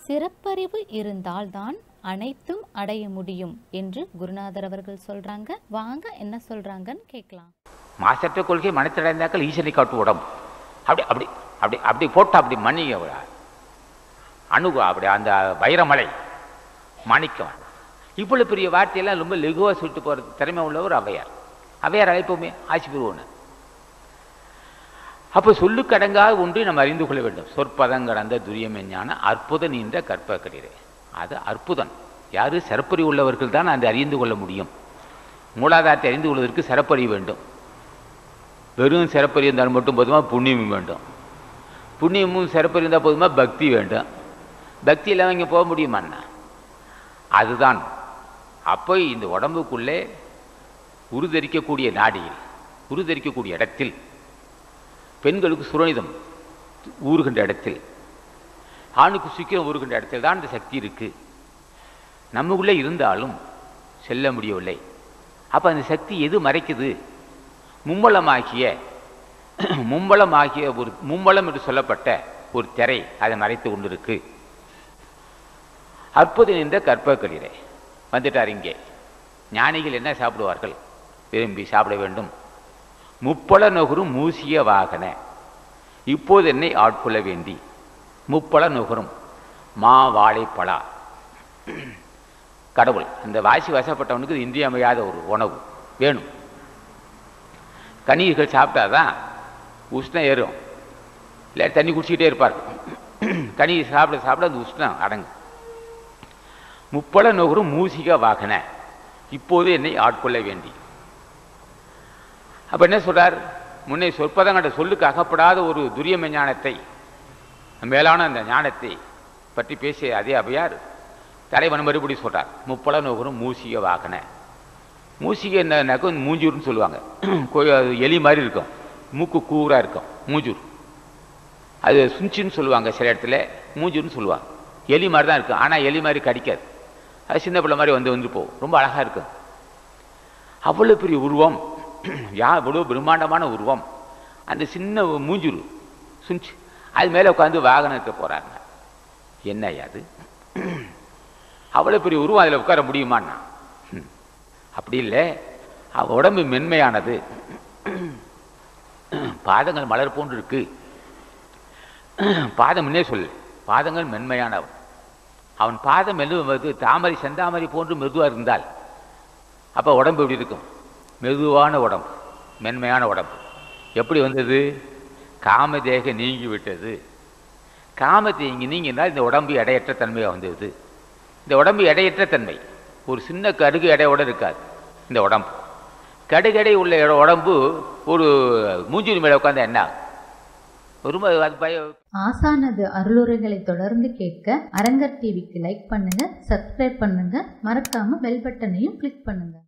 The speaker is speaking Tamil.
சிறப்பறிவு இருந்தால்தான் அனைத்தும் அடைய முடியும் என்று குருநாதர் அவர்கள் சொல்றாங்க வாங்க என்ன சொல்றாங்கன்னு கேட்கலாம் மாசற்ற கொள்கை மனத்திடைந்தாக்கள் ஈசனை காட்டு உடம்பு அப்படி அப்படி அப்படி அப்படி போட்டா அப்படி மணி அணு அப்படி அந்த வைரமலை மாணிக்கம் இவ்வளவு பெரிய வார்த்தையெல்லாம் ரொம்ப லெகுவாக சொல்லிட்டு போகிறது திறமை உள்ளவர் அவையார் அவையார் அழைப்போமே ஆட்சி பெறுவோன்னு அப்போ சொல்லுக்கடங்காத ஒன்றை நம்ம அறிந்து கொள்ள வேண்டும் சொற்பதம் கடந்த துரியமெஞ்ஞான அற்புதம் நீண்ட கற்ப கடிதே அது அற்புதம் யாரு சிறப்பறிவு உள்ளவர்கள் தான் அதை அறிந்து கொள்ள முடியும் மூலாதாரத்தை அறிந்து கொள்வதற்கு சிறப்பறிவு வேண்டும் வெறும் சிறப்பறிவு இருந்தால் மட்டும் போதுமா புண்ணியம் வேண்டும் புண்ணியமும் சிறப்பறிவு இருந்தால் போதுமா பக்தி வேண்டும் பக்தி இல்லாமல் இங்கே போக முடியுமாண்ணா அதுதான் அப்போ இந்த உடம்புக்குள்ளே உருதரிக்கக்கூடிய நாடியில் உருதரிக்கக்கூடிய இடத்தில் பெண்களுக்கு சுரணிதம் ஊறுகின்ற இடத்தில் ஆணுக்கு சுக்கிரம் ஊறுகின்ற இடத்தில் தான் இந்த சக்தி இருக்கு நமக்குள்ளே இருந்தாலும் செல்ல முடியவில்லை அப்போ அந்த சக்தி எது மறைக்குது மும்மலமாகிய மும்மலமாகிய ஒரு மும்மலம் என்று சொல்லப்பட்ட ஒரு திரை அதை மறைத்து கொண்டிருக்கு அற்புதம் என்ற கற்பக்கலிரை வந்துட்டார் இங்கே ஞானிகள் என்ன சாப்பிடுவார்கள் விரும்பி சாப்பிட வேண்டும் முப்பல நுகரும் மூசிய வாகன இப்போது என்னை ஆட்கொள்ள வேண்டி முப்பல நுகரும் மா வாழைப்பழா கடவுள் இந்த வாசி வசப்பட்டவனுக்கு இது இன்றியமையாத ஒரு உணவு வேணும் கனிகள் சாப்பிட்டாதான் உஷ்ணம் ஏறும் இல்லை தண்ணி குடிச்சிக்கிட்டே இருப்பார் கனி சாப்பிட சாப்பிட அந்த உஷ்ணம் அடங்கும் முப்பல நுகரும் மூசிக வாகன இப்போது என்னை ஆட்கொள்ள வேண்டி அப்ப என்ன சொல்றார் முன்னே சொற்பதங்கண்ட சொல்லுக்கு அகப்படாத ஒரு துரியம ஞானத்தை மேலான அந்த ஞானத்தை பற்றி பேசிய அதே அவையார் தலைவன் மறுபடி சொல்றார் முப்பல நுகரும் மூசிக வாகன மூசிகை என்னன்னாக்க மூஞ்சூர்னு சொல்லுவாங்க கொ- அது எலி மாதிரி இருக்கும் மூக்கு கூராக இருக்கும் மூஞ்சூர் அது சுஞ்சின்னு சொல்லுவாங்க சில இடத்துல மூஞ்சூர்னு சொல்லுவாங்க எலி மாதிரி தான் இருக்கும் ஆனால் எலி மாதிரி கடிக்காது அது சின்ன பிள்ளை மாதிரி வந்து வந்து போகும் ரொம்ப அழகாக இருக்கும் அவ்வளோ பெரிய உருவம் யா இவ்வளோ பிரம்மாண்டமான உருவம் அந்த சின்ன மூஞ்சூர் சுஞ்சி அது மேலே உட்காந்து வாகனத்தை போகிறாங்க என்ன அது அவ்வளோ பெரிய உருவம் அதில் உட்கார முடியுமான்னா ம். அப்படி இல்லை அவ உடம்பு மென்மையானது பாதங்கள் மலர் போன்று இருக்கு பாதம் முன்னே சொல்லு பாதங்கள் மென்மையானவன் அவன் பாதம் மெல்லுவது தாமரை செந்தாமரை போன்று மெதுவாக இருந்தால் அப்போ உடம்பு எப்படி இருக்கும் மெதுவான உடம்பு மென்மையான உடம்பு எப்படி வந்தது காமதேக நீங்கி விட்டது காமத்தை இங்கே நீங்கினால் இந்த உடம்பு எடையற்ற தன்மையாக வந்தது இந்த உடம்பு எடையற்ற தன்மை ஒரு சின்ன கடுகு எடையோட இருக்காது இந்த உடம்பு கடுகடை உள்ள இட- உடம்பு ஒரு மூஞ்சிரி மேலே உட்காந்தா என்ன ஆகும்? ஒரு ம- அது பய ஆசானது அருளுரைகளை தொடர்ந்து கேட்க அரங்கர் டிவிக்கு லைக் பண்ணுங்க சப்ஸ்கிரைப் பண்ணுங்க மறக்காம பெல் பட்டனையும் கிளிக் பண்ணுங்க